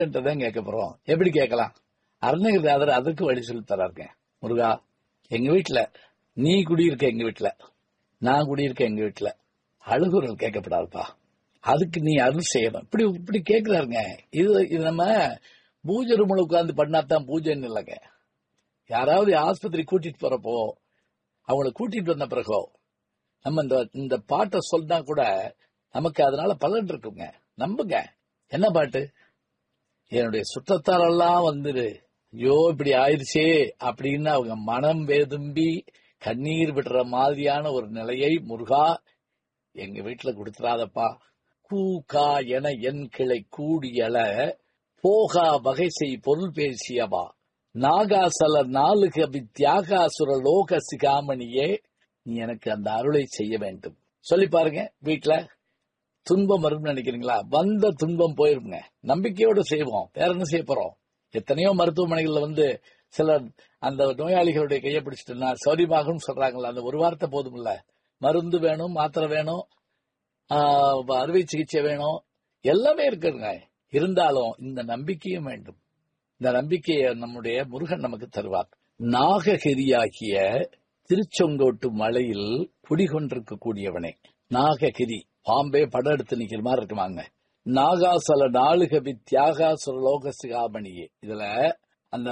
தான் கேட்க போறோம் எப்படி கேட்கலாம் அருணகிரிநாதர் அதுக்கு வழி சொல்லி தராருங்க முருகா எங்க வீட்டுல நீ குடியிருக்க எங்க வீட்டுல நான் குடியிருக்க எங்க வீட்டுல அழுகுறல் கேட்கப்படாதுப்பா அதுக்கு நீ அருள் செய்யணும் இப்படி இப்படி கேட்கிறாருங்க இது இது நம்ம பூஜை ரூம்ல உட்கார்ந்து பண்ணாதான் பூஜைன்னு இல்லைங்க யாராவது ஆஸ்பத்திரி கூட்டிட்டு போறப்போ அவங்கள கூட்டிட்டு வந்த பிறகோ நம்ம இந்த இந்த பாட்டை சொன்னா கூட நமக்கு அதனால பலன் இருக்குங்க நம்புங்க என்ன பாட்டு என்னுடைய சுற்றத்தாரெல்லாம் வந்துரு ஐயோ இப்படி ஆயிடுச்சே அப்படின்னு அவங்க மனம் வேதும்பி கண்ணீர் விடுற மாதிரியான ஒரு நிலையை முருகா எங்க வீட்டுல கொடுத்துறாதப்பா கூ கா என என் கிளை கூடியல போகா வகை செய் பொருள் பேசியவா நாகாசல நாலு கவி தியாகாசுர லோக சிகாமணியே நீ எனக்கு அந்த அருளை செய்ய வேண்டும் சொல்லி பாருங்க வீட்டுல துன்பம் வரும்னு நினைக்கிறீங்களா வந்த துன்பம் போயிருங்க நம்பிக்கையோட செய்வோம் வேற என்ன செய்ய போறோம் எத்தனையோ மருத்துவமனைகள்ல வந்து சிலர் அந்த நோயாளிகளுடைய கையை பிடிச்சிட்டுனா சௌரியமாகும் சொல்றாங்களா அந்த ஒரு வார்த்தை போதும்ல மருந்து வேணும் மாத்திரை வேணும் ஆஹ், அறுவை சிகிச்சை வேணும் எல்லாமே இருக்குங்க இருந்தாலும் இந்த நம்பிக்கையும் வேண்டும் இந்த நம்பிக்கையை நம்முடைய முருகன் நமக்கு தருவார் நாககிரியாகிய திருச்செங்கோட்டு மலையில் குடிகொண்டிருக்கக்கூடியவனே நாககிரி பாம்பே படம் எடுத்து நிக்கிற மாதிரி இருக்குமாங்க நாகாசல நாளுகவி தியாகாசுர லோக சிகாமணியே இதுல அந்த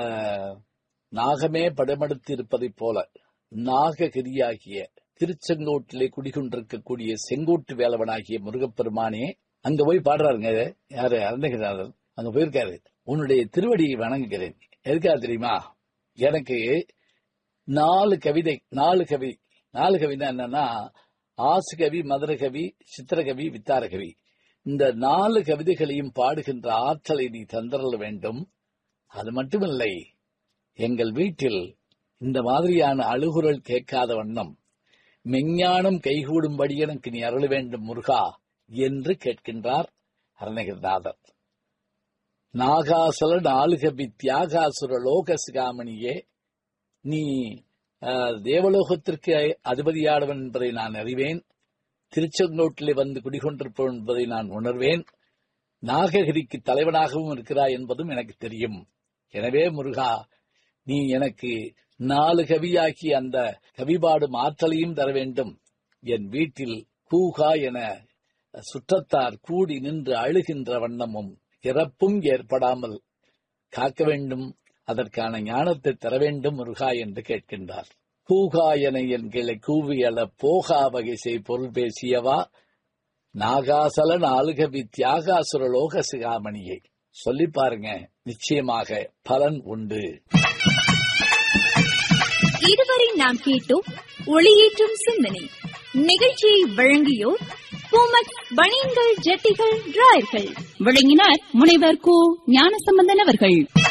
நாகமே படமெடுத்து இருப்பதைப் போல நாககிரியாகிய திருச்செங்கோட்டிலே குடிகொண்டிருக்கக்கூடிய செங்கோட்டு வேலவனாகிய முருகப்பெருமானே அங்க போய் பாடுறாருங்க யாரு அருணகிரிநாதன் அங்க போயிருக்காரு உன்னுடைய திருவடியை வணங்குகிறேன் எதுக்காக தெரியுமா எனக்கு நாலு கவிதை நாலு கவி நாலு கவிதை என்னன்னா ஆசுகவி மதுரகவி சித்திரகவி வித்தாரகவி இந்த நாலு கவிதைகளையும் பாடுகின்ற ஆற்றலை நீ தந்தரல வேண்டும் அது மட்டுமில்லை எங்கள் வீட்டில் இந்த மாதிரியான அழுகுரல் கேட்காத வண்ணம் மெஞ்ஞானம் கைகூடும்படி எனக்கு நீ அருள வேண்டும் முருகா என்று கேட்கின்றார் அருணகிரிநாதர் நாகாசல நாலுகபி தியாகாசுர லோக சிகாமணியே நீ அஹ், தேவலோகத்திற்கு அதிபதியானவன் என்பதை நான் அறிவேன் திருச்செங்கோட்டிலே வந்து குடிகொண்டிருப்பவன் என்பதை நான் உணர்வேன் நாககிரிக்கு தலைவனாகவும் இருக்கிறாய் என்பதும் எனக்கு தெரியும் எனவே முருகா நீ எனக்கு நாலு கவியாக்கி அந்த கவிபாடும் ஆற்றலையும் தர வேண்டும் என் வீட்டில் கூகா என சுற்றத்தார் கூடி நின்று அழுகின்ற வண்ணமும் இறப்பும் ஏற்படாமல் காக்க வேண்டும் அதற்கான ஞானத்தை தர வேண்டும் முருகா என்று கேட்கின்றார் கூகா என என் கிளை கூவியல போகா வகை செய் பொருள் பேசியவா நாகாசல நாலுகவி தியாகாசுர லோக சிகாமணியை சொல்லி பாருங்க நிச்சயமாக பலன் உண்டு இதுவரை நாம் கேட்டோம் ஒளியேற்றும் சிந்தனை நிகழ்ச்சியை வழங்கியோர் பூமக் பனியன்கள் ஜட்டிகள் டிராயர்கள் வழங்கினார் முனைவர் கு ஞானசம்பந்தன் அவர்கள்